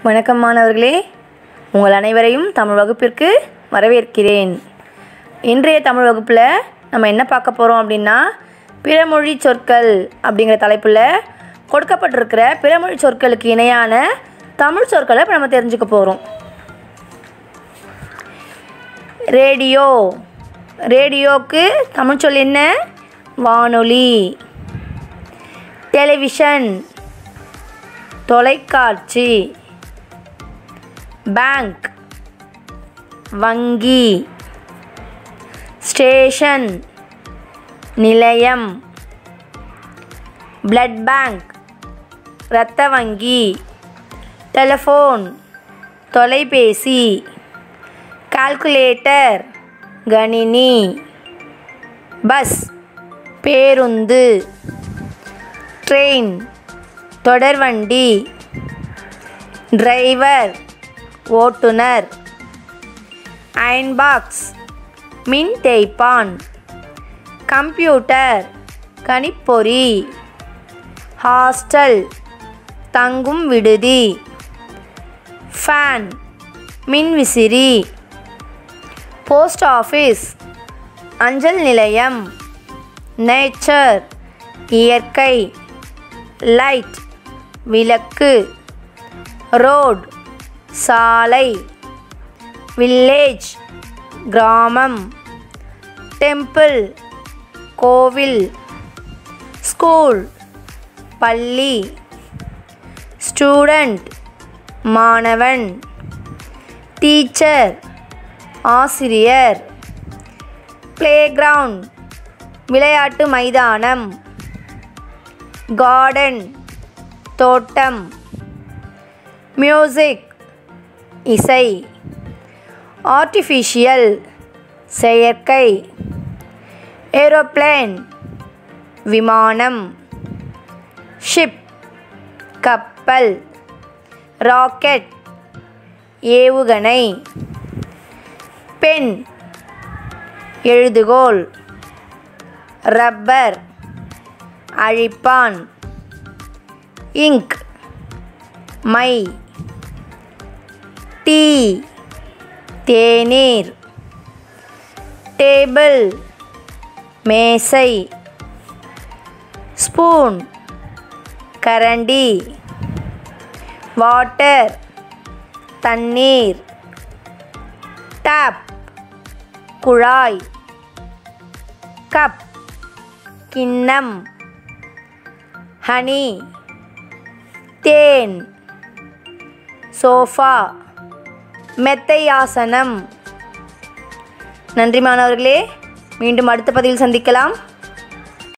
வணக்கம் மாணவர்களே உங்கள் அனைவரையும் தமிழ் வகுப்பிற்கு வரவேற்கிறேன் இன்றைய தமிழ் வகுப்பில் நம்ம என்ன பார்க்க போகிறோம் அப்படின்னா பிறமொழி சொற்கள் அப்படிங்கிற தலைப்பில் கொடுக்கப்பட்டிருக்கிற பிறமொழி சொற்களுக்கு இணையான தமிழ் சொற்களை இப்போ நம்ம தெரிஞ்சுக்க போகிறோம் ரேடியோ ரேடியோக்கு தமிழ் சொல் என்ன வானொலி டெலிவிஷன் தொலைக்காட்சி பேங்க் வங்கி ஸ்டேஷன் நிலையம் பிளட் பேங்க் இரத்த வங்கி டெலிஃபோன் தொலைபேசி கால்குலேட்டர் கணினி பஸ் பேருந்து ட்ரெயின் தொடர்வண்டி டிரைவர் ஓட்டுநர் அயன் பாக்ஸ் மின் தேய்ப்பான் கம்ப்யூட்டர் கணிப்பொறி ஹாஸ்டல் தங்கும் விடுதி ஃபேன் மின்விசிறி போஸ்ட் ஆஃபீஸ் அஞ்சல் நிலையம் நேச்சர் இயற்கை லைட் விளக்கு ரோட் சாலை வில்லேஜ் கிராமம் டெம்பிள் கோவில் ஸ்கூல் பள்ளி ஸ்டூடண்ட் மாணவன் டீச்சர் ஆசிரியர் பிளேகிரவுண்ட் விளையாட்டு மைதானம் கார்டன் தோட்டம் மியூசிக் இசை ஆர்டிஃபிஷியல் செயற்கை ஏரோப்ளேன் விமானம் ஷிப் கப்பல் ராக்கெட் ஏவுகணை பென் எழுதுகோல் ரப்பர் அழிப்பான் இங்க் மை டீ தேநீர் டேபிள் மேசை ஸ்பூன் கரண்டி வாட்டர் தண்ணீர் டேப் குழாய் கப் கிண்ணம் ஹனி தேன் சோஃபா மெத்தையாசனம் நன்றி மாணவர்களே மீண்டும் அடுத்த பதிவில் சந்திக்கலாம்